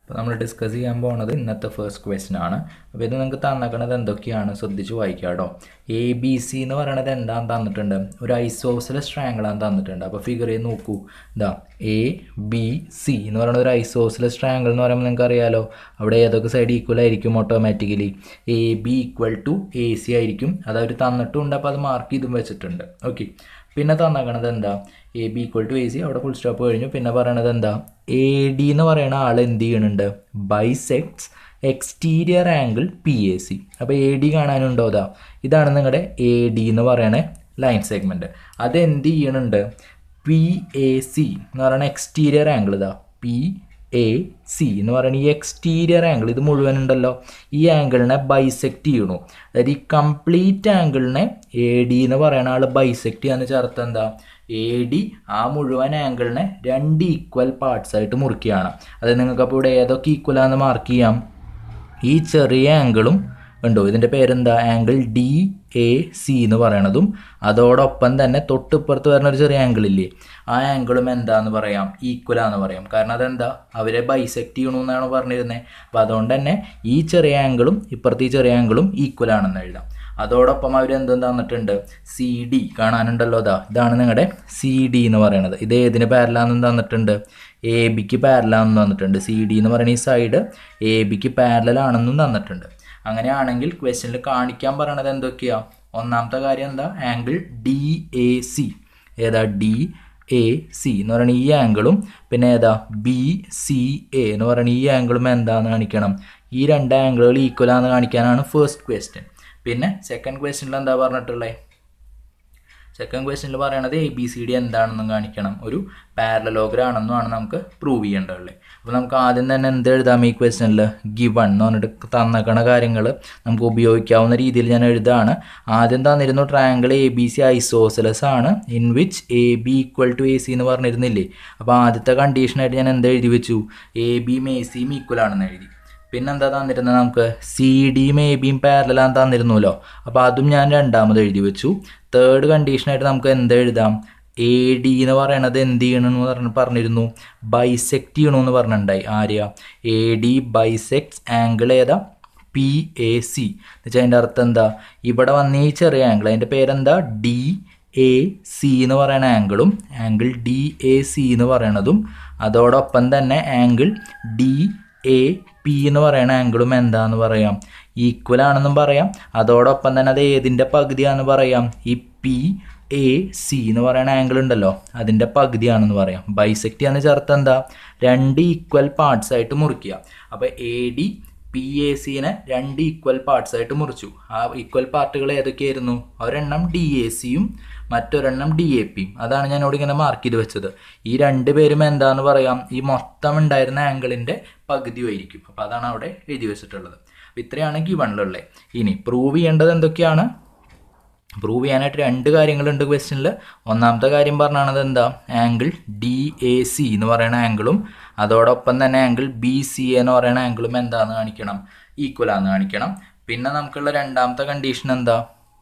അപ്പോൾ നമ്മൾ ഡിസ്കസ് ചെയ്യാൻ പോകുന്നത് ഇന്നത്തെ ഫസ്റ്റ് ക്വസ്റ്റ്യൻ ആണ് അപ്പോൾ ഇത് നിങ്ങൾക്ക് തന്നേക്കണത് എന്തൊക്കെയാണ് ശ്രദ്ധിച്ച് വായിക്കാം കേട്ടോ എ ബി സി എന്ന് പറയണത് എന്താന്ന് തന്നിട്ടുണ്ട് ഒരു ഐസോസിലസ് ട്രയാങ്കിളാണ് തന്നിട്ടുണ്ട് അപ്പോൾ ഫിഗർ ചെയ്ത് നോക്കൂ ഇതാ എ ബി സി എന്ന് പറയുന്നത് ഒരു ഐസോസിലസ് ട്രയാങ്കിൾ എന്ന് പറയുമ്പോൾ നിങ്ങൾക്ക് അറിയാലോ അവിടെ ഏതൊക്കെ സൈഡ് ഈക്വൽ ആയിരിക്കും automatically A B equal to A C ആയിരിക്കും അത് അവർ തന്നിട്ടുണ്ട് അപ്പോൾ അത് മാർക്ക് ചെയ്തും വെച്ചിട്ടുണ്ട് ഓക്കെ പിന്നെ തന്നേക്കണത് എന്താ A B equal to A C അവിടെ ഫുൾ സ്റ്റോപ്പ് കഴിഞ്ഞു പിന്നെ പറയണത് എന്താ എ ഡി എന്ന് പറയുന്ന ആൾ എന്ത് ചെയ്യണുണ്ട് bisects exterior angle P A C അപ്പോൾ എ ഡി കാണാനുണ്ടോ അതാ ഇതാണ് നിങ്ങളുടെ എ ഡി എന്ന് പറയണ ലൈൻ സെഗ്മെൻറ്റ് അത് എന്ത് ചെയ്യണുണ്ട് പി എ സി എന്ന് പറയുന്ന എക്സ്റ്റീരിയർ ആംഗിൾ ഇതാ പി എ സി എന്ന് പറയുന്ന ഈ എക്സ്റ്റീരിയർ ആംഗിൾ ഇത് മുഴുവൻ ഉണ്ടല്ലോ ഈ ആംഗിളിനെ ബൈസെക്റ്റ് ചെയ്യണു അതായത് ഈ കംപ്ലീറ്റ് ആംഗിളിനെ എ ഡി എന്ന് പറയുന്ന ആൾ ബൈസെക്റ്റ് ചെയ്യാന്ന് ചേർത്ത് എന്താ എ ഡി ആ മുഴുവൻ ആംഗിളിനെ രണ്ട് ഈക്വൽ പാർട്സ് ആയിട്ട് മുറിക്കുകയാണ് അത് നിങ്ങൾക്ക് അപ്പോൾ ഇവിടെ ഏതൊക്കെ ഈക്വൽ ആണെന്ന് മാർക്ക് ചെയ്യാം ഈ ചെറിയ ആംഗിളും ഉണ്ടോ ഇതിൻ്റെ പേരെന്താ ആംഗിൾ ഡി എ സി എന്ന് പറയണതും അതോടൊപ്പം തന്നെ തൊട്ടിപ്പുറത്ത് വരുന്ന ഒരു ചെറിയ ആംഗിൾ ഇല്ലേ ആ ആംഗിളും എന്താന്ന് പറയാം ഈക്വലാന്ന് പറയാം കാരണം അതെന്താ അവരെ ബൈസെക്റ്റ് ചെയ്യണമെന്നാണ് പറഞ്ഞിരുന്നത് അപ്പോൾ അതുകൊണ്ട് തന്നെ ഈ ചെറിയ ആംഗിളും ഇപ്പുറത്തെ ഈ ചെറിയ ആംഗിളും ഈക്വൽ ആണെന്ന് എഴുതാം അതോടൊപ്പം അവർ എന്തും തന്നിട്ടുണ്ട് സി ഡി കാണാനുണ്ടല്ലോ അതാ ഇതാണ് നിങ്ങളുടെ സി ഡി എന്ന് പറയുന്നത് ഇത് ഏതിന് പാരലാന്നും തന്നിട്ടുണ്ട് എ ബിക്ക് പാരലാണെന്ന് തന്നിട്ടുണ്ട് സി ഡി എന്ന് പറയുന്ന ഈ സൈഡ് എ ബിക്ക് പാരലാണെന്നും തന്നിട്ടുണ്ട് അങ്ങനെയാണെങ്കിൽ ക്വസ്റ്റ്യനിൽ കാണിക്കാൻ പറയണത് എന്തൊക്കെയാ ഒന്നാമത്തെ കാര്യം എന്താ ആംഗിൾ ഡി എ സി ഏതാ ഡി എ സി എന്ന് പറയുന്ന ഈ ആംഗിളും പിന്നെ ഏതാ ബി സി എ എന്ന് പറയുന്ന ഈ ആംഗിളും എന്താന്ന് കാണിക്കണം ഈ രണ്ട് ആംഗിളുകൾ ഈക്വൽ ആണെന്ന് കാണിക്കാനാണ് ഫസ്റ്റ് ക്വസ്റ്റ്യൻ പിന്നെ സെക്കൻഡ് ക്വസ്റ്റ്യനിൽ എന്താ പറഞ്ഞിട്ടുള്ളത് സെക്കൻഡ് ക്വസ്റ്റ്യനിൽ പറയണത് എ ബി സി ഡി എന്താണെന്നും കാണിക്കണം ഒരു പാരലോഗ്രാണെന്നുമാണ് നമുക്ക് പ്രൂവ് ചെയ്യേണ്ടതുള്ളത് അപ്പോൾ നമുക്ക് ആദ്യം തന്നെ എന്ത് എഴുതാം ഈ ക്വസ്റ്റ്യനിൽ ഗിവൺ എന്ന് പറഞ്ഞിട്ട് തന്നേക്കണ കാര്യങ്ങൾ നമുക്ക് ഉപയോഗിക്കാവുന്ന രീതിയിൽ ഞാൻ എഴുതാണ് ആദ്യം തന്നിരുന്നു triangle A B C isosceles ആണ് in which A B equal to A C എന്ന് പറഞ്ഞിരുന്നില്ലേ അപ്പോൾ ആദ്യത്തെ കണ്ടീഷനായിട്ട് ഞാൻ എന്ത് എഴുതി വെച്ചു എ ബിയും എ സിയും ഈക്വൽ ആണെന്ന് എഴുതി പിന്നെന്താ തന്നിരുന്നത് നമുക്ക് സി ഡിയും എ ബിയും പാരലാന്ന് തന്നിരുന്നല്ലോ അപ്പോൾ അതും ഞാൻ രണ്ടാമത് എഴുതി വെച്ചു തേർഡ് കണ്ടീഷനായിട്ട് നമുക്ക് എന്ത് എഴുതാം എ ഡി എന്ന് പറയണത് എന്ത് ചെയ്യണമെന്ന് പറഞ്ഞ് പറഞ്ഞിരുന്നു ബൈസെക്റ്റ് ചെയ്യണമെന്ന് പറഞ്ഞിട്ടുണ്ടായി ആര്യ എ ഡി ബൈസെക്ട്സ് ആംഗിൾ ഏതാ പി എ സി എന്ന് വെച്ചാൽ അതിൻ്റെ അർത്ഥം എന്താ ഇവിടെ വന്ന ഈ ചെറിയ ആംഗിൾ അതിൻ്റെ പേരെന്താ ഡി എ സി എന്ന് പറയുന്ന ആംഗിളും ആംഗിൾ ഡി എ സി എന്ന് പറയണതും അതോടൊപ്പം തന്നെ ആംഗിൾ ഡി എ പി എന്ന് പറയുന്ന ആംഗിളും എന്താന്ന് പറയാം ഈക്വൽ ആണെന്നും പറയാം അതോടൊപ്പം തന്നെ അത് ഏതിൻ്റെ പകുതിയാണെന്ന് പറയാം ഈ പി എ സി എന്ന് പറയുന്ന ആംഗിൾ ഉണ്ടല്ലോ അതിൻ്റെ പകുതിയാണെന്ന് പറയാം ബൈസെക്റ്റ് ചെയ്യാന്ന് ചേർത്ത് എന്താ രണ്ട് ഈക്വൽ പാർട്സ് ആയിട്ട് മുറിക്കുക അപ്പോൾ എ ഡി പി എ സിനെ രണ്ട് ഈക്വൽ പാർട്സ് ആയിട്ട് മുറിച്ചു ആ ഈക്വൽ പാർട്ടുകൾ ഏതൊക്കെയായിരുന്നു ഒരെണ്ണം ഡി എ സിയും മറ്റൊരെണ്ണം ഡി എ പിയും അതാണ് ഞാൻ ഇവിടെ ഇങ്ങനെ മാർക്ക് ചെയ്ത് വെച്ചത് ഈ രണ്ട് പേരും എന്താന്ന് പറയാം ഈ മൊത്തം ഉണ്ടായിരുന്ന ആംഗിളിൻ്റെ പകുതിയായിരിക്കും അപ്പോൾ അതാണ് അവിടെ എഴുതി വെച്ചിട്ടുള്ളത് അപ്പോൾ ഇത്രയാണ് ഗിവണിലുള്ളത് ഇനി പ്രൂവ് ചെയ്യേണ്ടത് എന്തൊക്കെയാണ് പ്രൂവ് ചെയ്യാനായിട്ട് രണ്ട് കാര്യങ്ങളുണ്ട് ക്വസ്റ്റ്യനിൽ ഒന്നാമത്തെ കാര്യം പറഞ്ഞാണത് എന്താ ആംഗിൾ ഡി എ സി എന്ന് പറയുന്ന ആംഗിളും അതോടൊപ്പം തന്നെ ആംഗിൾ ബി സി എന്ന് പറയുന്ന ആംഗിളും എന്താന്ന് കാണിക്കണം ഈക്വൽ ആണെന്ന് കാണിക്കണം പിന്നെ നമുക്കുള്ള രണ്ടാമത്തെ കണ്ടീഷൻ എന്താ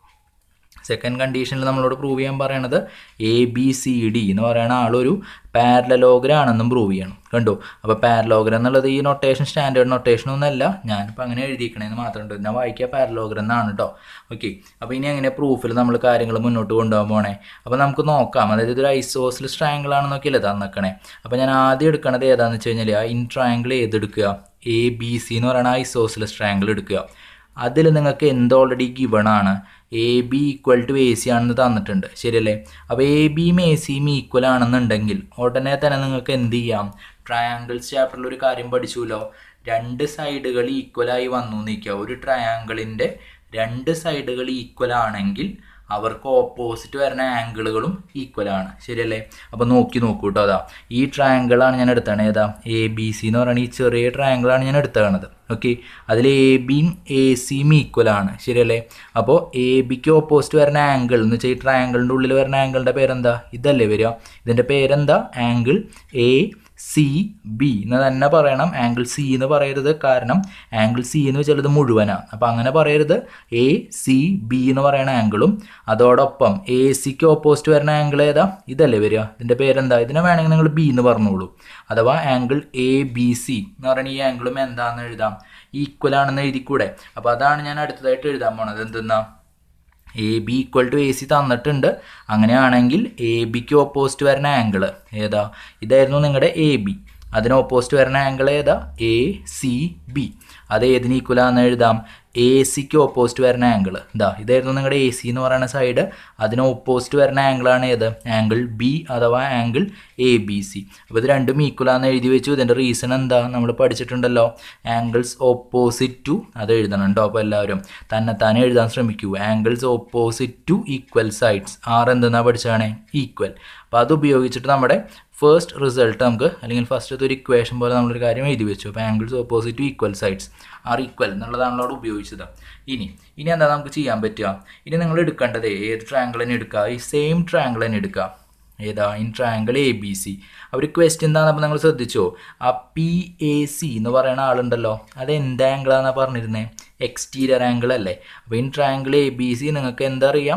സെക്കൻഡ് കണ്ടീഷനിൽ നമ്മളോട് പ്രൂവ് ചെയ്യാൻ പറയണത് എ ബി സി ഡി എന്ന് പറയുന്ന ആളൊരു പാരലോഗ്രാം ആണെന്നും പ്രൂവ് ചെയ്യണം കണ്ടു അപ്പോൾ പാരലോഗ്രാം എന്നുള്ളത് ഈ നൊട്ടേഷൻ സ്റ്റാൻഡേർഡ് നൊട്ടേഷൻ ഒന്നല്ല ഞാനിപ്പോൾ അങ്ങനെ എഴുതിക്കണേന്ന് മാത്രമുണ്ട് ഞാൻ വായിക്കുക പാരലോഗ്രാം എന്നാണ് കേട്ടോ ഓക്കെ അപ്പോൾ ഇനി അങ്ങനെ പ്രൂഫിൽ നമ്മൾ കാര്യങ്ങൾ മുന്നോട്ട് കൊണ്ടുപോകാൻ പോണേ അപ്പോൾ നമുക്ക് നോക്കാം അതായത് ഇതൊരു ഐസോസിൽ ട്രയാങ്കിൾ ആണെന്നൊക്കെയല്ലേ തന്നേക്കണേ അപ്പോൾ ഞാൻ ആദ്യം എടുക്കണത് ഏതാണെന്ന് വെച്ച് കഴിഞ്ഞാൽ ആ ഇൻ ട്രയാങ്കിൾ ഏതെടുക്കുക എ ബി സി എന്ന് പറയുന്ന ഐസോസിലസ് ട്രയാങ്കിൾ എടുക്കുക അതിൽ നിങ്ങൾക്ക് എന്ത് ഓൾറെഡി ഗിവൺ ആണ് A B equal to A C ആണെന്ന് തന്നിട്ടുണ്ട് ശരിയല്ലേ അപ്പോൾ എ ബിയും എ സിയും ഈക്വൽ ആണെന്നുണ്ടെങ്കിൽ ഉടനെ തന്നെ നിങ്ങൾക്ക് എന്ത് ചെയ്യാം ട്രയാങ്കിൾസ് ചാപ്റ്ററിൽ ഒരു കാര്യം പഠിച്ചുല്ലോ രണ്ട് സൈഡുകൾ ഈക്വലായി വന്നു നിൽക്കുക ഒരു ട്രയാങ്കിളിൻ്റെ രണ്ട് സൈഡുകൾ ഈക്വൽ ആണെങ്കിൽ അവർക്ക് ഓപ്പോസിറ്റ് വരുന്ന ആംഗിളുകളും ഈക്വൽ ആണ് ശരിയല്ലേ അപ്പോൾ നോക്കി നോക്കൂ കേട്ടോ അതാ ഈ ട്രയാങ്കിളാണ് ഞാൻ എടുത്തത് ഏതാ എ ബി സി എന്ന് പറയുന്ന ഈ ചെറിയ ട്രയാങ്കിളാണ് ഞാൻ എടുത്തത് ഓക്കെ അതിൽ എ ബിയും എ സിയും ഈക്വൽ ആണ് ശരിയല്ലേ അപ്പോൾ എ ബിക്ക് ഓപ്പോസിറ്റ് വരുന്ന ആംഗിൾ എന്ന് വെച്ചാൽ ഈ ട്രയാങ്കിളിൻ്റെ ഉള്ളിൽ വരുന്ന ആംഗിളിൻ്റെ പേരെന്താ ഇതല്ലേ വരിക ഇതിൻ്റെ പേരെന്താ ആംഗിൾ എ സി ബി എന്ന് തന്നെ പറയണം ആംഗിൾ സി എന്ന് പറയരുത് കാരണം ആംഗിൾ സി എന്ന് വെച്ചാൽ ഇത് മുഴുവനാണ് അപ്പം അങ്ങനെ പറയരുത് എ സി ബി എന്ന് പറയുന്ന ആംഗിളും അതോടൊപ്പം എ സിക്ക് ഓപ്പോസിറ്റ് വരുന്ന ആംഗിൾ ഏതാ ഇതല്ലേ വരിക ഇതിൻ്റെ പേരെന്താ ഇതിനെ വേണമെങ്കിൽ നിങ്ങൾ ബി എന്ന് പറഞ്ഞോളൂ അഥവാ ആംഗിൾ എ ബി സി എന്ന് പറയുന്ന ഈ ആംഗിളും എന്താണെന്ന് എഴുതാം ഈക്വൽ ആണെന്ന് എഴുതിക്കൂടെ അപ്പോൾ അതാണ് ഞാൻ അടുത്തതായിട്ട് എഴുതാൻ പോണത് എന്തെന്നാ A B equal to A C തന്നിട്ടുണ്ട് അങ്ങനെയാണെങ്കിൽ എ ബിക്ക് ഓപ്പോസിറ്റ് വരുന്ന ആംഗിൾ ഏതാ ഇതായിരുന്നു നിങ്ങളുടെ എ ബി അതിന് ഓപ്പോസിറ്റ് വരുന്ന ആംഗിൾ ഏതാ എ സി ബി അത് ഏതിന് ഈക്വലാന്ന് എഴുതാം എ സിക്ക് ഓപ്പോസിറ്റ് വരുന്ന ആംഗിൾ ഇതാ ഇതായിരുന്നു നിങ്ങളുടെ എ സി എന്ന് പറയുന്ന സൈഡ് അതിന് ഓപ്പോസിറ്റ് വരുന്ന ആംഗിളാണ് ഏത് ആംഗിൾ ബി അഥവാ ആംഗിൾ എ ബി സി അപ്പോൾ ഇത് രണ്ടും ഈക്വലാന്ന് എഴുതി വെച്ചു ഇതിൻ്റെ റീസൺ എന്താ നമ്മൾ പഠിച്ചിട്ടുണ്ടല്ലോ ആംഗിൾസ് ഓപ്പോസിറ്റ് ടു അത് എഴുതണം കേട്ടോ അപ്പോൾ എല്ലാവരും തന്നെത്താനെ എഴുതാൻ ശ്രമിക്കൂ angles opposite to equal sides are എന്തെന്നാ പഠിച്ചാണ് ഈക്വൽ അപ്പോൾ അത് ഉപയോഗിച്ചിട്ട് നമ്മുടെ ഫസ്റ്റ് റിസൾട്ട് നമുക്ക് അല്ലെങ്കിൽ ഫസ്റ്റത്തെ ഒരു ഇക്വേഷൻ പോലെ നമ്മളൊരു കാര്യം എഴുതി വെച്ചു അപ്പോൾ angles opposite to equal sides are equal എന്നുള്ളതാണല്ലോ അവിടെ ഉപയോഗിച്ചത് ഇനി ഇനി എന്താ നമുക്ക് ചെയ്യാൻ പറ്റുക ഇനി നിങ്ങൾ എടുക്കേണ്ടത് ഏത് ട്രയാങ്കിൾ തന്നെ എടുക്കുക ഈ സെയിം ട്രയാങ്കിൾ തന്നെ എടുക്കുക ഏതാ in triangle A B C അവർ ക്വസ്റ്റ്യൻ എന്താണെന്നപ്പോൾ നിങ്ങൾ ശ്രദ്ധിച്ചോ ആ പി എ സി എന്ന് പറയുന്ന ആളുണ്ടല്ലോ അത് എന്ത് ആംഗിളാണെന്നാണ് പറഞ്ഞിരുന്നത് എക്സ്റ്റീരിയർ ആംഗിൾ അല്ലേ അപ്പോൾ in triangle A B C നിങ്ങൾക്ക് എന്താ അറിയാം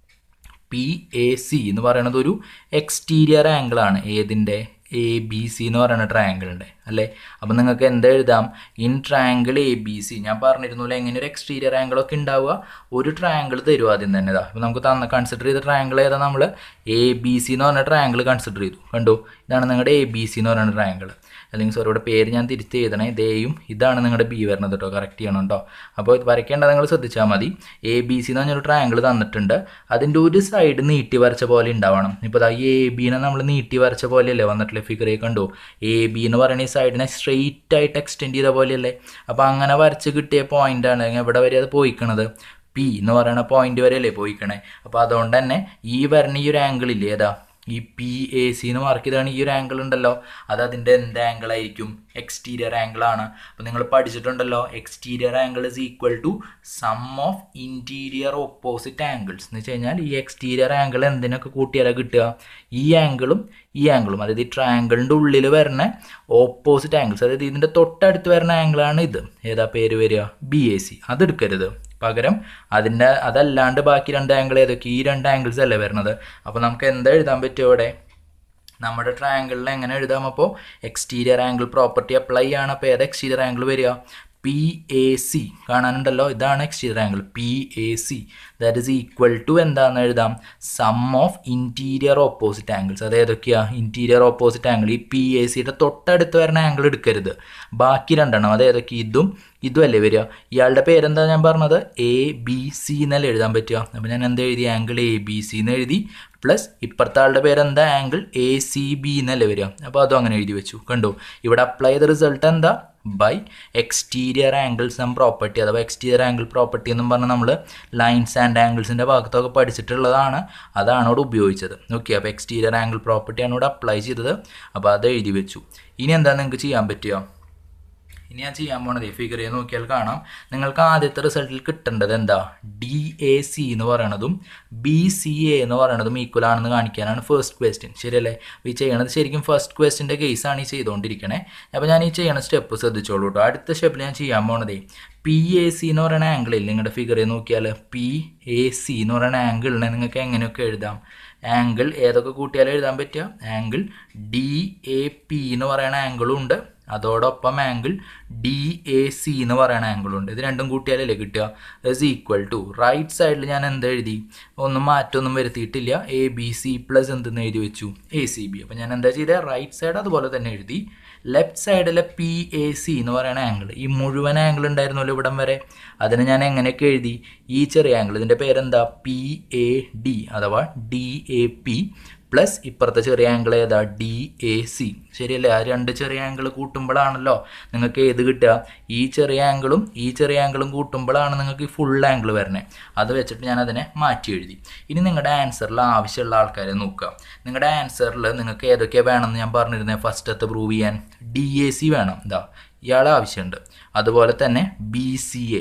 പി എ സി എന്ന് പറയുന്നത് ഒരു എക്സ്റ്റീരിയർ ആംഗിളാണ് ഏതിൻ്റെ എ ബി സി എന്ന് പറയുന്ന ട്രയാങ്കിളിൻ്റെ അല്ലേ അപ്പം നിങ്ങൾക്ക് എന്താ എഴുതാം in triangle A B C ഞാൻ പറഞ്ഞിരുന്നില്ല എങ്ങനെ ഒരു എക്സ്റ്റീരിയർ ആംഗിൾ ഒക്കെ ഉണ്ടാവുക ഒരു ട്രയാങ്കിൾ തരും ആദ്യം തന്നെ ഇതാ അപ്പം നമുക്ക് തന്ന കൺസിഡർ ചെയ്ത ട്രയാങ്കിൾ ഏതാ നമ്മൾ എ ബി സി എന്ന് പറഞ്ഞ ട്രയാങ്കിൾ കൺസിഡർ ചെയ്തു കണ്ടു ഇതാണ് നിങ്ങളുടെ എ ബി സി എന്ന് പറയുന്ന ട്രയാങ്കിൾ അല്ലെങ്കിൽ സോറി ഇവിടെ പേര് ഞാൻ തിരിച്ച് എഴുതണേ ഇതേയും ഇതാണ് നിങ്ങളുടെ ബി വരുന്നത് കേട്ടോ കറക്റ്റ് ചെയ്യണം കേട്ടോ അപ്പോൾ ഇത് വരയ്ക്കേണ്ടത് നിങ്ങൾ ശ്രദ്ധിച്ചാൽ മതി എ ബി സി എന്ന് പറഞ്ഞൊരു ട്രയാങ്കിൾ തന്നിട്ടുണ്ട് അതിൻ്റെ ഒരു സൈഡ് നീട്ടി വരച്ച പോലെ ഉണ്ടാവണം ഇപ്പോൾ ഇതാ എ ബിനെ നമ്മൾ നീട്ടി വരച്ച പോലെയല്ലേ വന്നിട്ടുള്ള ഫിഗറേ കണ്ടു എ ബി എന്ന് പറയുന്ന ഈ സൈഡിനെ സ്ട്രെയിറ്റ് ആയിട്ട് എക്സ്റ്റെൻഡ് ചെയ്ത പോലെയല്ലേ അപ്പോൾ അങ്ങനെ വരച്ച് കിട്ടിയ പോയിൻ്റാണ് എവിടെ വരെ അത് പോയിക്കണത് പി എന്ന് പറയുന്ന പോയിന്റ് വരെയല്ലേ പോയിക്കണേ അപ്പോൾ അതുകൊണ്ട് തന്നെ ഈ വരുന്ന ഈ ഒരു ആംഗിൾ ഇല്ലേ ഏതാ ഈ പി എ സി എന്ന് മാർക്ക് ചെയ്താണ് ഈ ഒരു ആംഗിൾ ഉണ്ടല്ലോ അത് അതിൻ്റെ എന്ത് ആംഗിൾ ആയിരിക്കും എക്സ്റ്റീരിയർ ആംഗിൾ ആണ് അപ്പോൾ നിങ്ങൾ പഠിച്ചിട്ടുണ്ടല്ലോ exterior angle is equal to sum of interior opposite angles എന്ന് വെച്ച് കഴിഞ്ഞാൽ ഈ എക്സ്റ്റീരിയർ ആംഗിൾ എന്തിനൊക്കെ കൂട്ടിയാലാണ് കിട്ടുക ഈ ആംഗിളും ഈ ആംഗിളും അതായത് ഈ ട്രയാങ്കിളിൻ്റെ ഉള്ളിൽ വരുന്ന ഓപ്പോസിറ്റ് ആംഗിൾസ് അതായത് ഇതിൻ്റെ തൊട്ടടുത്ത് വരുന്ന ആംഗിളാണ് ഇത് ഏതാ പേര് വരിക ബി എ സി അതെടുക്കരുത് പകരം അതിൻ്റെ അതല്ലാണ്ട് ബാക്കി രണ്ട് ആംഗിൾ ഏതൊക്കെ ഈ രണ്ട് ആംഗിൾസ് അല്ലേ വരുന്നത് അപ്പോൾ നമുക്ക് എന്താ എഴുതാൻ പറ്റും ഇവിടെ നമ്മുടെ ട്രയാങ്കിളിൽ എങ്ങനെ എഴുതാം അപ്പോൾ എക്സ്റ്റീരിയർ ആംഗിൾ പ്രോപ്പർട്ടി അപ്ലൈ ആണ് അപ്പോൾ ഏത് എക്സ്റ്റീരിയർ ആംഗിൾ വരിക പി എ സി കാണാനുണ്ടല്ലോ ഇതാണ് exterior angle P A C that is equal to എന്താണെന്ന് എഴുതാം sum of interior opposite angles അത് ഏതൊക്കെയാ ഇൻറ്റീരിയർ ഓപ്പോസിറ്റ് ആംഗിൾ ഈ പി എ സിയുടെ തൊട്ടടുത്ത് വരുന്ന ആംഗിൾ എടുക്കരുത് ബാക്കി രണ്ടെണ്ണം അത് ഏതൊക്കെ ഇതും ഇതും അല്ലേ വരിക ഇയാളുടെ പേരെന്താ ഞാൻ പറഞ്ഞത് എ ബി സി എന്നല്ലേ എഴുതാൻ പറ്റുക അപ്പോൾ ഞാൻ എന്താ എഴുതി ആംഗിൾ എ ബി സി എന്ന് എഴുതി പ്ലസ് ഇപ്പുറത്തെ ആളുടെ പേരെന്താ ആംഗിൾ എ സി ബി എന്നല്ലേ വരിക അപ്പോൾ അതും അങ്ങനെ എഴുതി വെച്ചു കണ്ടു ഇവിടെ അപ്ലൈ ചെയ്ത റിസൾട്ട് എന്താ by exterior angles and property അഥവാ എക്സ്റ്റീരിയർ ആംഗിൾ പ്രോപ്പർട്ടി എന്നും പറഞ്ഞാൽ നമ്മൾ ലൈൻസ് ആൻഡ് ആംഗിൾസിൻ്റെ ഭാഗത്തൊക്കെ പഠിച്ചിട്ടുള്ളതാണ് അതാണ് ഇവിടെ ഉപയോഗിച്ചത് ഓക്കെ അപ്പോൾ എക്സ്റ്റീരിയർ ആംഗിൾ പ്രോപ്പർട്ടിയാണ് ഇവിടെ അപ്ലൈ ചെയ്തത് അപ്പോൾ അത് എഴുതി വെച്ചു ഇനി എന്താ നിങ്ങൾക്ക് ചെയ്യാൻ പറ്റുക ഇനി ഞാൻ ചെയ്യാൻ പോണത് ഫിഗർ ചെയ്ത് നോക്കിയാൽ കാണാം നിങ്ങൾക്ക് ആദ്യത്തെ റിസൾട്ടിൽ കിട്ടേണ്ടത് എന്താ ഡി എ സി എന്ന് പറയണതും ബി സി എ എന്ന് പറയണതും ഈക്വൽ ആണെന്ന് കാണിക്കാനാണ് ഫസ്റ്റ് ക്വസ്റ്റ്യൻ ശരിയല്ലേ ഈ ചെയ്യണത് ശരിക്കും ഫസ്റ്റ് ക്വസ്റ്റിൻ്റെ കേസാണ് ഈ ചെയ്തുകൊണ്ടിരിക്കണേ അപ്പോൾ ഞാൻ ഈ ചെയ്യണ സ്റ്റെപ്പ് ശ്രദ്ധിച്ചോളൂ കേട്ടോ അടുത്ത സ്റ്റെപ്പിൽ ഞാൻ ചെയ്യാൻ പോണതേ പി എ സി എന്ന് പറയുന്ന ആംഗിളിൽ നിങ്ങളുടെ ഫിഗർ ചെയ്ത് നോക്കിയാൽ പി എ സി എന്ന് പറയുന്ന ആംഗിളിനെ നിങ്ങൾക്ക് എങ്ങനെയൊക്കെ എഴുതാം ആംഗിൾ ഏതൊക്കെ കൂട്ടിയാലും എഴുതാൻ പറ്റുക ആംഗിൾ ഡി എ പി എന്ന് പറയുന്ന ആംഗിളും ഉണ്ട് അതോടൊപ്പം ആംഗിൾ ഡി എ സി എന്ന് പറയുന്ന ആംഗിളും ഉണ്ട് ഇത് രണ്ടും കൂട്ടിയാലല്ലേ കിട്ടുക ഇസ് ഈക്വൽ ടു റൈറ്റ് സൈഡിൽ ഞാൻ എന്ത് എഴുതി ഒന്നും മാറ്റമൊന്നും വരുത്തിയിട്ടില്ല എ ബി സി പ്ലസ് എന്തെന്ന് എഴുതി വെച്ചു എ സി ബി അപ്പോൾ ഞാൻ എന്താ ചെയ്തത് റൈറ്റ് സൈഡ് അതുപോലെ തന്നെ എഴുതി ലെഫ്റ്റ് സൈഡിലെ പി എ സി എന്ന് പറയുന്ന ആംഗിൾ ഈ മുഴുവൻ ആംഗിൾ ഉണ്ടായിരുന്നല്ലോ ഇവിടം വരെ അതിന് ഞാൻ എങ്ങനെയൊക്കെ എഴുതി ഈ ചെറിയ ആംഗിൾ ഇതിൻ്റെ പേരെന്താ പി എ ഡി അഥവാ ഡി എ പി പ്ലസ് ഇപ്പുറത്തെ ചെറിയ ആംഗിൾ ഏതാ ഡി എ സി ശരിയല്ലേ ആ രണ്ട് ചെറിയ ആംഗിൾ കൂട്ടുമ്പോഴാണല്ലോ നിങ്ങൾക്ക് ഏത് കിട്ടുക ഈ ചെറിയ ആംഗിളും ഈ ചെറിയ ആംഗിളും കൂട്ടുമ്പോഴാണ് നിങ്ങൾക്ക് ഈ ഫുൾ ആംഗിൾ വരണേ അത് വെച്ചിട്ട് ഞാൻ അതിനെ മാറ്റി എഴുതി ഇനി നിങ്ങളുടെ ആൻസറിൽ ആവശ്യമുള്ള ആൾക്കാരെ നോക്കുക നിങ്ങളുടെ ആൻസറിൽ നിങ്ങൾക്ക് ഏതൊക്കെ വേണമെന്ന് ഞാൻ പറഞ്ഞിരുന്നത് ഫസ്റ്റത്തെ പ്രൂവ് ചെയ്യാൻ ഡി എ സി വേണം ഇതാ ഇയാളെ ആവശ്യമുണ്ട് അതുപോലെ തന്നെ B C A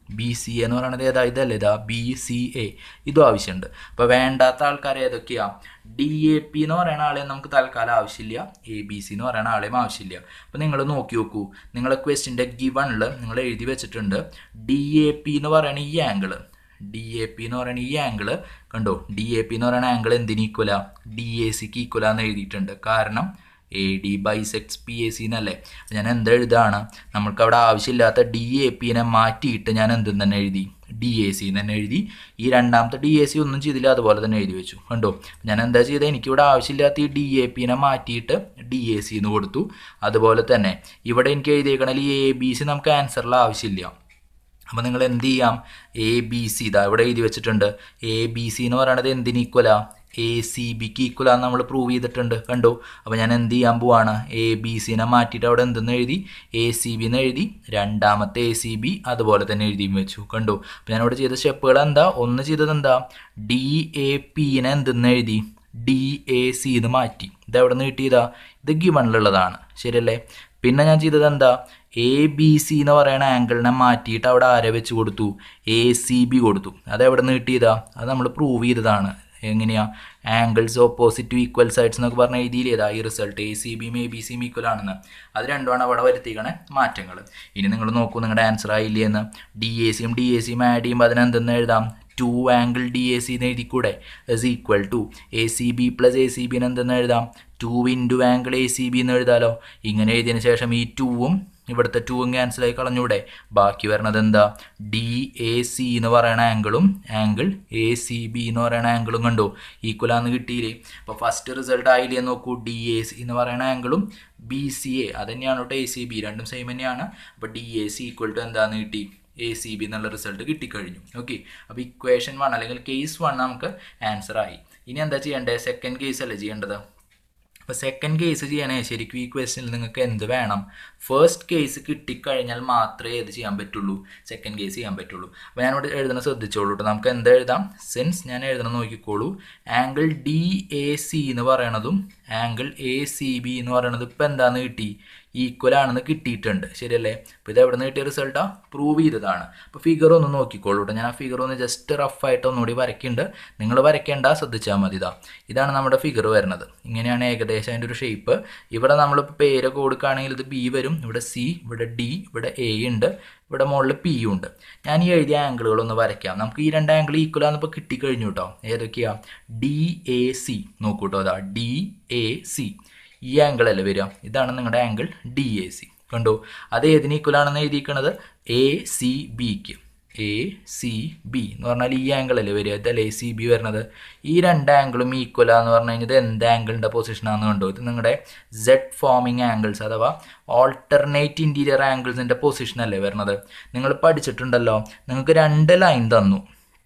B C എന്ന് പറയുന്നത് ഏതാ ഇതല്ലേ ഇതാ ബി സി എ ഇതും ആവശ്യമുണ്ട് അപ്പോൾ വേണ്ടാത്ത ആൾക്കാർ ഏതൊക്കെയാ ഡി എ പി എന്ന് പറയുന്ന ആളെ നമുക്ക് തൽക്കാലം ആവശ്യമില്ല എ ബി സി എന്ന് പറയുന്ന ആളെയും ആവശ്യമില്ല അപ്പോൾ നിങ്ങൾ നോക്കി നോക്കൂ നിങ്ങളെ ക്വസ്റ്റിൻ്റെ ഗിവണിൽ നിങ്ങൾ എഴുതി വെച്ചിട്ടുണ്ട് ഡി എ പി എന്ന് പറയുന്ന ഈ ആംഗിള് ഡി എ പി എന്ന് പറയുന്ന ഈ ആംഗിള് കണ്ടോ ഡി എ പി എന്ന് പറയുന്ന ആംഗിൾ എന്തിന് ഈക്വല ഡി എ സിക്ക് ഈക്വല എന്ന് എഴുതിയിട്ടുണ്ട് കാരണം A D bisects P A C എന്നല്ലേ ഞാൻ എന്ത് എഴുതാണ് നമ്മൾക്ക് അവിടെ ആവശ്യമില്ലാത്ത ഡി എ പിനെ മാറ്റിയിട്ട് ഞാൻ എന്തും തന്നെ എഴുതി ഡി എ സി തന്നെ എഴുതി ഈ രണ്ടാമത്തെ ഡി എ സി ഒന്നും ചെയ്തില്ല അതുപോലെ തന്നെ എഴുതി വെച്ചു കണ്ടോ ഞാൻ എന്താ ചെയ്തത് എനിക്കിവിടെ ആവശ്യമില്ലാത്ത ഈ ഡി എ പിനെ മാറ്റിയിട്ട് ഡി എ സി എന്ന് കൊടുത്തു അതുപോലെ തന്നെ ഇവിടെ എനിക്ക് എഴുതിയേക്കണതിൽ ഈ എ ബി സി നമുക്ക് ആൻസറിൽ ആവശ്യമില്ല അപ്പോൾ നിങ്ങൾ എന്ത് ചെയ്യാം എ ബി സി ഇതാ ഇവിടെ എഴുതി വെച്ചിട്ടുണ്ട് എ ബി സി എന്ന് പറയുന്നത് എന്തിന് ഈക്വലാ എ സി ബിക്ക് ഈക്വലാന്ന് നമ്മൾ പ്രൂവ് ചെയ്തിട്ടുണ്ട് കണ്ടോ അപ്പോൾ ഞാൻ എന്ത് ചെയ്യാൻ പോവാണ് എ ബി സിനെ മാറ്റിയിട്ട് അവിടെ എന്തെന്ന് എഴുതി എ സി ബി എന്ന് എഴുതി രണ്ടാമത്തെ എ സി ബി അതുപോലെ തന്നെ എഴുതിയും വെച്ചു കണ്ടോ അപ്പോൾ ഞാൻ ഇവിടെ ചെയ്ത സ്റ്റെപ്പുകൾ എന്താ ഒന്ന് ചെയ്തത് എന്താ ഡി എ പിനെ എന്തെന്ന് എഴുതി ഡി എ സി എന്ന് മാറ്റി ഇത് എവിടെ നിന്ന് കിട്ടിയതാ ഇത് ഗിവണിലുള്ളതാണ് ശരിയല്ലേ പിന്നെ ഞാൻ ചെയ്തത് എന്താ എ ബി സി എന്ന് പറയുന്ന ആംഗിളിനെ മാറ്റിയിട്ട് അവിടെ ആരെ വെച്ച് കൊടുത്തു എ സി ബി കൊടുത്തു അത് എവിടെ നിന്ന് കിട്ടിയതാ അത് നമ്മൾ പ്രൂവ് ചെയ്തതാണ് എങ്ങനെയാ angles opposite to equal sides എന്നൊക്കെ പറഞ്ഞ എഴുതിയില്ലേതാ ഈ റിസൾട്ട് എ സി ബിയും എ ബി സിയും ഈക്വൽ ആണെന്ന് അത് രണ്ടുമാണ് അവിടെ വരുത്തിക്കണ മാറ്റങ്ങൾ ഇനി നിങ്ങൾ നോക്കൂ നിങ്ങളുടെ ആൻസർ ആയില്ലേ എന്ന് ഡി എ സിയും ഡി എ സിയും ആഡ് ചെയ്യുമ്പോൾ അതിനെന്തെന്ന് എഴുതാം two angle D A C എന്ന് എഴുതിക്കൂടെ is equal to A C B plus A C ബിന് എന്തെന്ന് എഴുതാം two into angle A C B എന്ന് എഴുതാലോ ഇങ്ങനെ എഴുതിയതിന് ശേഷം ഈ ടൂവും ഇവിടുത്തെ ടൂവും ക്യാൻസലായി കളഞ്ഞൂടെ ബാക്കി വരണത് എന്താ ഡി എ സി എന്ന് പറയുന്ന ആംഗിളും ആംഗിൾ എ സി ബി എന്ന് പറയുന്ന ആംഗിളും കണ്ടോ ഈക്വലാന്ന് കിട്ടിയില്ലേ അപ്പോൾ ഫസ്റ്റ് റിസൾട്ട് ആയില്ലേ നോക്കൂ ഡി എ സി എന്ന് പറയുന്ന ആംഗിളും ബി സി എ അത് തന്നെയാണ് കേട്ടോ എ സി ബി രണ്ടും സെയിം തന്നെയാണ് അപ്പോൾ D A C equal to എന്താന്ന് കിട്ടി എ സി ബി എന്നുള്ള റിസൾട്ട് കിട്ടിക്കഴിഞ്ഞു ഓക്കെ അപ്പോൾ ഇക്വേഷൻ വൺ അല്ലെങ്കിൽ കേസ് വൺ നമുക്ക് ആൻസർ ആയി ഇനി എന്താ ചെയ്യേണ്ടത് സെക്കൻഡ് കേസ് അല്ലേ ചെയ്യേണ്ടത് അപ്പോൾ സെക്കൻഡ് കേസ് ചെയ്യണേ ശരിക്കും ഈ ക്വസ്റ്റ്യനിൽ നിങ്ങൾക്ക് എന്ത് വേണം ഫസ്റ്റ് കേസ് കിട്ടിക്കഴിഞ്ഞാൽ മാത്രമേ ഏത് ചെയ്യാൻ പറ്റുള്ളൂ സെക്കൻഡ് കേസ് ചെയ്യാൻ പറ്റുള്ളൂ അപ്പോൾ ഞാനിവിടെ എഴുതണ ശ്രദ്ധിച്ചോളൂ കേട്ടോ നമുക്ക് എന്താ എഴുതാം സിൻസ് ഞാൻ എഴുതണം നോക്കിക്കോളൂ ആംഗിൾ ഡി എ സി എന്ന് പറയണതും ആംഗിൾ എ സി ബി എന്ന് പറയണത് ഇപ്പം എന്താണെന്ന് കിട്ടി ഈക്വൽ ആണെന്ന് കിട്ടിയിട്ടുണ്ട് ശരിയല്ലേ അപ്പോൾ ഇത് എവിടെ നിന്ന് കിട്ടിയ റിസൾട്ടാ പ്രൂവ് ചെയ്തതാണ് അപ്പോൾ ഫിഗർ ഒന്ന് നോക്കിക്കോളൂ കേട്ടോ ഞാൻ ആ ഫിഗർ ഒന്ന് ജസ്റ്റ് റഫായിട്ട് ഒന്നുകൂടി വരയ്ക്കുന്നുണ്ട് നിങ്ങൾ വരയ്ക്കേണ്ട ശ്രദ്ധിച്ചാൽ മതി ഇതാ ഇതാണ് നമ്മുടെ ഫിഗർ വരുന്നത് ഇങ്ങനെയാണ് ഏകദേശം അതിൻ്റെ ഒരു ഷേപ്പ് ഇവിടെ നമ്മളിപ്പോൾ പേരൊക്കെ കൊടുക്കുകയാണെങ്കിൽ ഇത് ബി വരും ഇവിടെ സി ഇവിടെ ഡി ഇവിടെ എ ഉണ്ട് ഇവിടെ മുകളിൽ പി ഉണ്ട് ഞാൻ ഈ എഴുതിയ ആംഗിളുകളൊന്ന് വരയ്ക്കാം നമുക്ക് ഈ രണ്ട് ആംഗിൾ ഈക്വൽ ആണെന്നിപ്പോൾ കിട്ടിക്കഴിഞ്ഞു കേട്ടോ ഏതൊക്കെയാ ഡി എ സി നോക്കൂ കേട്ടോ അതാ ഡി എ സി ഈ ആംഗിൾ അല്ലേ വരിക ഇതാണ് നിങ്ങളുടെ ആംഗിൾ ഡി എ സി കണ്ടോ അത് ഏതിന് ഈക്വൽ ആണെന്ന് എഴുതിയിരിക്കുന്നത് എ സി ബിക്ക് എ സി ബി എന്ന് പറഞ്ഞാൽ ഈ ആംഗിൾ അല്ലേ വരിക ഇതല്ലേ എ സി ബി വരുന്നത് ഈ രണ്ട് ആംഗിളും ഈക്വൽ ആന്ന് പറഞ്ഞു കഴിഞ്ഞാൽ ഇത് എന്ത് ആംഗിളിൻ്റെ പൊസിഷനാണെന്ന് കണ്ടോ ഇത് നിങ്ങളുടെ സെഡ് ഫോമിങ് ആംഗിൾസ് അഥവാ ഓൾട്ടർനേറ്റ് ഇൻറ്റീരിയർ ആംഗിൾസിൻ്റെ പൊസിഷൻ അല്ലേ വരുന്നത് നിങ്ങൾ പഠിച്ചിട്ടുണ്ടല്ലോ നിങ്ങൾക്ക് രണ്ട് ലൈൻ തന്നു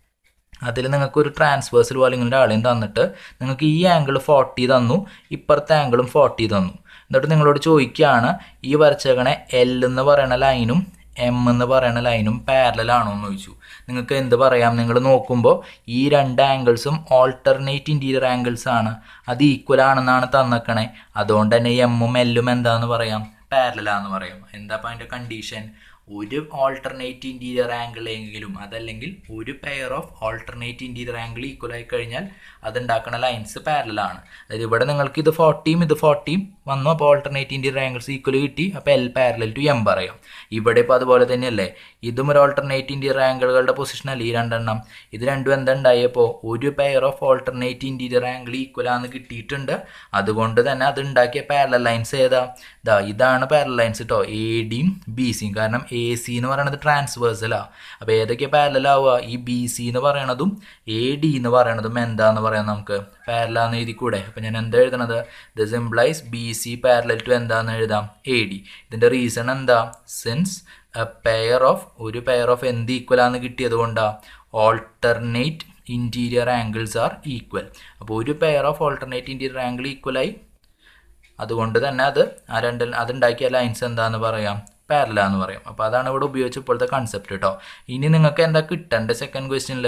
അതിൽ നിങ്ങൾക്ക് ഒരു ട്രാൻസ്വേഴ്സൽ പോലെ ഇങ്ങനെ ഒരാളെയും തന്നിട്ട് നിങ്ങൾക്ക് ഈ ആംഗിൾ ഫോർട്ടി തന്നു ഇപ്പുറത്തെ ആംഗിളും ഫോർട്ടി തന്നു എന്നിട്ട് നിങ്ങളോട് ചോദിക്കുകയാണ് ഈ വരച്ചേക്കണ എൽ എന്ന് പറയുന്ന ലൈനും എം എന്ന് പറയുന്ന ലൈനും പാരലാണോ എന്ന് ചോദിച്ചു നിങ്ങൾക്ക് എന്ത് പറയാം നിങ്ങൾ നോക്കുമ്പോൾ ഈ രണ്ട് ആംഗിൾസും ഓൾട്ടർനേറ്റ് ഇൻറ്റീരിയർ ആംഗിൾസ് ആണ് അത് ഈക്വൽ ആണെന്നാണ് തന്നേക്കണേ അതുകൊണ്ട് തന്നെ എമ്മും എല്ലും എന്താന്ന് പറയാം പാരലാന്ന് പറയാം എന്താ അപ്പം അതിൻ്റെ കണ്ടീഷൻ ഒരു ഓൾട്ടർനേറ്റ് ഇൻറ്റീരിയർ ആംഗിൾ എങ്കിലും അതല്ലെങ്കിൽ ഒരു pair of alternate interior angle equal ആയി കഴിഞ്ഞാൽ അതുണ്ടാക്കുന്ന ലൈൻസ് പാരലാണ് അതായത് ഇവിടെ നിങ്ങൾക്ക് ഇത് ഫോർട്ടിയും ഇത് ഫോർട്ടിയും വന്നു അപ്പോൾ ഓൾട്ടർനേറ്റ് ഇൻറ്റീരിയർ ആംഗിൾസ് ഈക്വൽ കിട്ടി അപ്പോൾ എൽ പാരലൽ ടു എം പറയാം ഇവിടെ ഇപ്പോൾ അതുപോലെ തന്നെയല്ലേ ഇതും ഒരു ഓൾട്ടർനേറ്റ് ഇൻറ്റീരിയർ ആംഗിളുകളുടെ പൊസിഷൻ അല്ലേ ഈ രണ്ടെണ്ണം ഇത് രണ്ടും എന്തുണ്ടായപ്പോൾ ഒരു pair of alternate interior angle equal ആണെന്ന് കിട്ടിയിട്ടുണ്ട് അതുകൊണ്ട് തന്നെ അത് ഉണ്ടാക്കിയ പാരലൽ ലൈൻസ് ഏതാ ഇതാ ഇതാണ് പാരലൽ ലൈൻസ് കേട്ടോ എ ഡിയും ബി സിയും കാരണം എ സി എന്ന് പറയുന്നത് ട്രാൻസ്വേഴ്സലാണ് അപ്പോൾ ഏതൊക്കെ പാരലാവുക ഈ ബി സി എന്ന് പറയണതും എ ഡി എന്ന് പറയണതും എന്താന്ന് പറയാം നമുക്ക് പാരലാന്ന് എഴുതി കൂടെ അപ്പോൾ ഞാൻ എന്താ എഴുതണത് the simplifies B C parallel to എന്താന്ന് എഴുതാം എ ഡി ഇതിൻ്റെ റീസൺ എന്താ സിൻസ് പെയർ ഓഫ് ഒരു പെയർ ഓഫ് എന്ത് ഈക്വൽ ആണെന്ന് കിട്ടിയത് കൊണ്ടാ alternate interior angles are equal അപ്പോൾ ഒരു pair of alternate interior angle ഈക്വലായി അതുകൊണ്ട് തന്നെ അത് ആ രണ്ട് അതുണ്ടാക്കിയ ലൈൻസ് എന്താന്ന് പറയാം പാരല എന്ന് പറയും അപ്പോൾ അതാണ് ഇവിടെ ഉപയോഗിച്ച ഇപ്പോഴത്തെ കൺസെപ്റ്റ് കേട്ടോ ഇനി നിങ്ങൾക്ക് എന്താ കിട്ടേണ്ട സെക്കൻഡ് ക്വസ്റ്റ്യനിൽ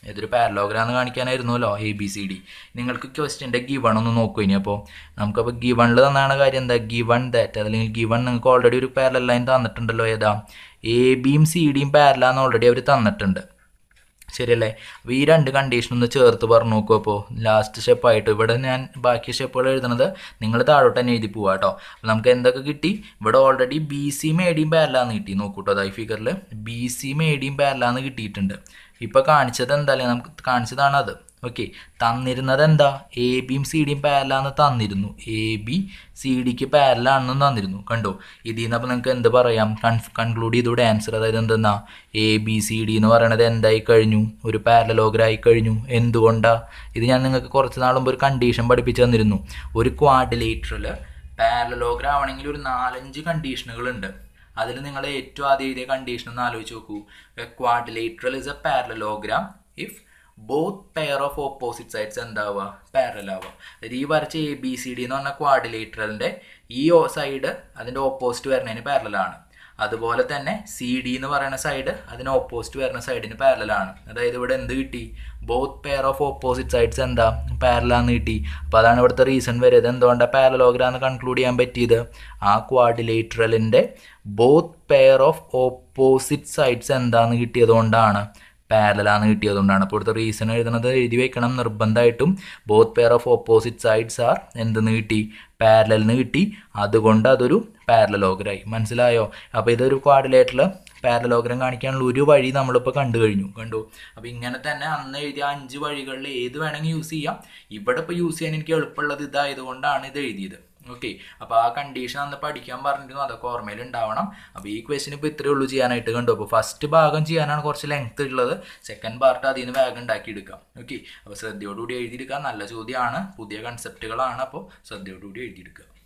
ഏതൊരു പാരലോഗ്രാന്ന് കാണിക്കാനായിരുന്നല്ലോ എ ബി സി ഡി നിങ്ങൾക്ക് ക്വസ്റ്റ്യൻ്റെ ഗിവൺ ഒന്ന് നോക്കൂ ഇനി അപ്പോൾ നമുക്കപ്പോൾ ഗിവണിൽ തന്നാണ് കാര്യം എന്താ ഗിവൺ ദാറ്റ് അല്ലെങ്കിൽ ഗിവൺ നിങ്ങൾക്ക് ഓൾറെഡി ഒരു പാരലൽ ലൈൻ തന്നിട്ടുണ്ടല്ലോ ഏതാ എ ബിയും സി ഡിയും പാരലാന്ന് ഓൾറെഡി അവർ തന്നിട്ടുണ്ട് ശരിയല്ലേ അപ്പോൾ ഈ രണ്ട് കണ്ടീഷൻ ഒന്ന് ചേർത്ത് പറഞ്ഞു നോക്കൂ അപ്പോൾ ലാസ്റ്റ് സ്റ്റെപ്പായിട്ട് ഇവിടെ ഞാൻ ബാക്കി സ്റ്റെപ്പുകൾ എഴുതുന്നത് നിങ്ങൾ താഴോട്ട് തന്നെ എഴുതി പോവാ കേട്ടോ അപ്പോൾ നമുക്ക് എന്തൊക്കെ കിട്ടി ഇവിടെ ഓൾറെഡി ബി സി മേടിയും പാരലാന്ന് കിട്ടി നോക്കൂട്ടോ അതായത് ഫിഗറിൽ ബി സി മേടിയും പാരലാന്ന് കിട്ടിയിട്ടുണ്ട് ഇപ്പോൾ കാണിച്ചത് എന്തായാലും നമുക്ക് കാണിച്ചതാണ് അത് ഓക്കെ തന്നിരുന്നത് എന്താ എ ബിയും സി ഡിയും പാരലാന്ന് തന്നിരുന്നു എ ബി സി ഡിക്ക് പാരലാണെന്നും തന്നിരുന്നു കണ്ടോ ഇതിൽ നിന്ന് അപ്പോൾ നിങ്ങൾക്ക് എന്ത് പറയാം കൺക്ലൂഡ് ചെയ്തൂടെ ആൻസർ അതായത് എന്തെന്നാ എ ബി സി ഡി എന്ന് പറയണത് എന്തായി കഴിഞ്ഞു ഒരു പാരലോഗ്രായി കഴിഞ്ഞു എന്തുകൊണ്ടാ ഇത് ഞാൻ നിങ്ങൾക്ക് കുറച്ച് നാൾ മുമ്പ് ഒരു കണ്ടീഷൻ പഠിപ്പിച്ചു തന്നിരുന്നു ഒരു ക്വാഡിലേറ്ററിൽ പാരലോഗ്ര ആവണമെങ്കിൽ ഒരു നാലഞ്ച് കണ്ടീഷനുകളുണ്ട് അതിൽ നിങ്ങൾ ഏറ്റവും ആദ്യം എഴുതിയ കണ്ടീഷൻ ഒന്ന് ആലോചിച്ച് നോക്കൂ quadrilateral is a parallelogram if both pair of opposite sides എന്താവുക പാരലൽ ആവുക അതായത് ഈ വരച്ച എ ബി സി ഡി എന്ന് പറഞ്ഞ ക്വാഡിലേറ്ററലിൻ്റെ ഈ സൈഡ് അതിൻ്റെ ഓപ്പോസിറ്റ് വരുന്നതിന് പാരലാണ് അതുപോലെ തന്നെ സി ഡി എന്ന് പറയുന്ന സൈഡ് അതിന് ഓപ്പോസിറ്റ് വരുന്ന സൈഡിന് പാരലാണ് അതായത് ഇവിടെ എന്ത് കിട്ടി both pair of opposite sides എന്താ പാരലാന്ന് കിട്ടി അപ്പോൾ അതാണ് ഇവിടുത്തെ റീസൺ വരുന്നത് എന്തുകൊണ്ടാണ് പാരലോഗ്രാന്ന് കൺക്ലൂഡ് ചെയ്യാൻ പറ്റിയത് ആ ക്വാഡിലേറ്ററലിൻ്റെ both pair of opposite sides എന്താന്ന് കിട്ടിയത് കൊണ്ടാണ് പാരലാന്ന് കിട്ടിയതുകൊണ്ടാണ് അപ്പോൾ ഇവിടുത്തെ റീസൺ എഴുതുന്നത് എഴുതി വെക്കണം നിർബന്ധമായിട്ടും both pair of opposite sides are എന്തെന്ന് കിട്ടി പാരലിന് കിട്ടി അതുകൊണ്ട് അതൊരു പാരലോഗ്രായി മനസ്സിലായോ അപ്പോൾ ഇതൊരു ക്വാഡിലേറ്ററിൽ പാരലോഗ്രം കാണിക്കാനുള്ള ഒരു വഴി നമ്മളിപ്പോൾ കണ്ടു കഴിഞ്ഞു കണ്ടു അപ്പോൾ ഇങ്ങനെ തന്നെ അന്ന് എഴുതിയ അഞ്ച് വഴികളിൽ ഏത് വേണമെങ്കിൽ യൂസ് ചെയ്യാം ഇവിടെ ഇപ്പോൾ യൂസ് ചെയ്യാൻ എനിക്ക് എളുപ്പമുള്ളത് ഇതായതുകൊണ്ടാണ് ഇത് എഴുതിയത് ഓക്കെ അപ്പോൾ ആ കണ്ടീഷൻ അന്ന് പഠിക്കാൻ പറഞ്ഞിരുന്നു അതൊക്കെ ഓർമ്മയിൽ ഉണ്ടാവണം അപ്പോൾ ഈ ക്വസ്റ്റിന് ഇപ്പോൾ ഇത്രയേ ഉള്ളൂ ചെയ്യാനായിട്ട് കണ്ടു അപ്പോൾ ഫസ്റ്റ് ഭാഗം ചെയ്യാനാണ് കുറച്ച് ലെങ്ത് ഉള്ളത് സെക്കൻഡ് പാർട്ട് അതിൽ നിന്ന് വേഗം ഉണ്ടാക്കിയെടുക്കാം ഓക്കെ അപ്പോൾ ശ്രദ്ധയോടുകൂടി എഴുതിയെടുക്കുക നല്ല ചോദ്യമാണ് പുതിയ കൺസെപ്റ്റുകളാണ് അപ്പോൾ ശ്രദ്ധയോടുകൂടി എഴുതിയെടുക്കുക